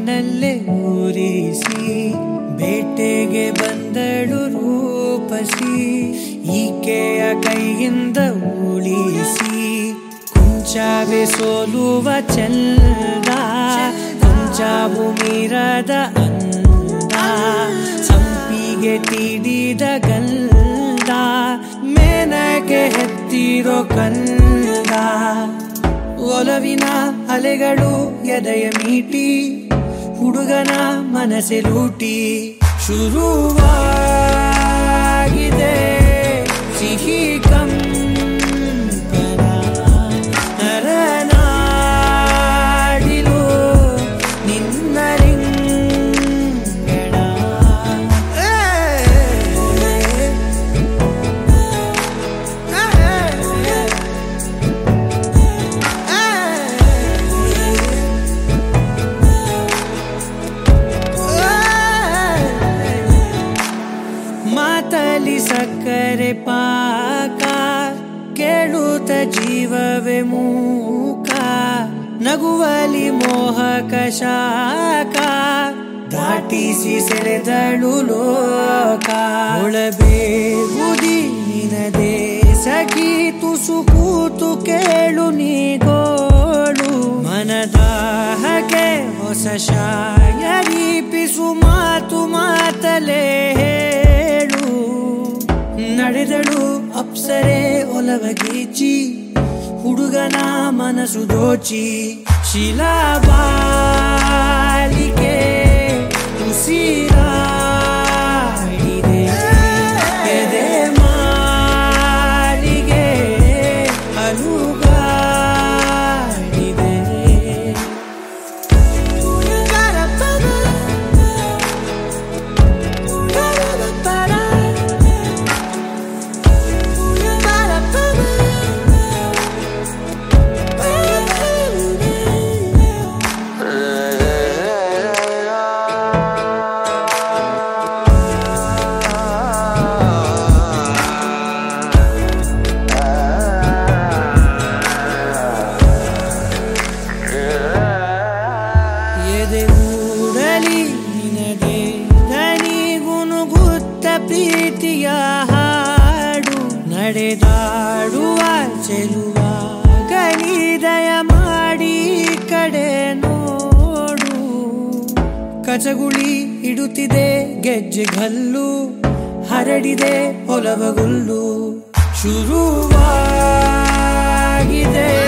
ಕಣ್ಣಲ್ಲೇ ಊರಿಸಿ ಬೇಟೆಗೆ ಬಂದಳು ರೂಪಸಿ ಈಕೆಯ ಕೈಯಿಂದ ಉಳಿಸಿ ಕುಂಚಾವೆ ಸೋಲುವ ಚಂದ ಕುಂಚಾವು ಮೀರದ ಅಂದ ಸಂಪಿಗೆ ತೀಡಿದ ಗಂಧ ಮೇನಗೆ ಹೆತ್ತಿರೋ ಕಂದ ಒಲವಿನ ಅಲೆಗಳು ಎದೆಯ ಮೀಟಿ ಹುಡುಗನ ಮನಸ್ಸೆ ಲೂಟಿ ಶುರುವಾಗಿದೆ ಸಿಹಿ ಕಂಪನ ನರನಾಡಿಲು ನಿನ್ನ ರಿಂಗಣ ಏ, ಮಾತಲಿ ಸಕ್ಕರೆ ಪಾಕ ಕೇಳುತ್ತ ಜೀವವೇ ಮೂಕ ನಗುವಲಿ ಮೋಹಕ ಶಾಖ ದಾಟಿಸಿ ಸೆಳೆದಳು ಲೋಕ ಒಳಬೇ ಬುದಿ ನಿನದೆ ಸಖಿ ತುಸು ಕೂತು ಕೇಳು ನೀಗೋಳು ಮನದ ಹಗೆ ಹೊಸ ಶಾಯರಿ ಪಿಸು ಮಾತು ಮಾತಲೇ ಹೇಳು ನಡೆದಳು ಅಪ್ಸರೆ ಒಲವಗೀಚಿ ಹುಡುಗನ ಮನಸ್ಸು ದೋಚಿ ಶಿಲಾಬಾಲಿಕೆ ಉಸಿರಾಡಿದೆ ಎದೆ ಮಾಲಿಗೆ ಅಲುಗಾಡಿದೆ ಎದೆ ಊರಲಿ ನಿನಗೆ ದನಿ ಗುನುಗುತ್ತ ಪ್ರೀತಿಯ ಹಾಡು ನಡೆದಾಡುವ ಚೆಲುವ ಗಣಿದಯ ಮಾಡಿ ಈ ಕಡೆ ನೋಡು ಕಚಗುಳಿ ಇಡುತ್ತಿದೆ ಗೆಜ್ಜೆ ಗಲ್ಲು ಹರಡಿದೆ ಹೊಲವಗುಲ್ಲು ಶುರುವಾಗಿದೆ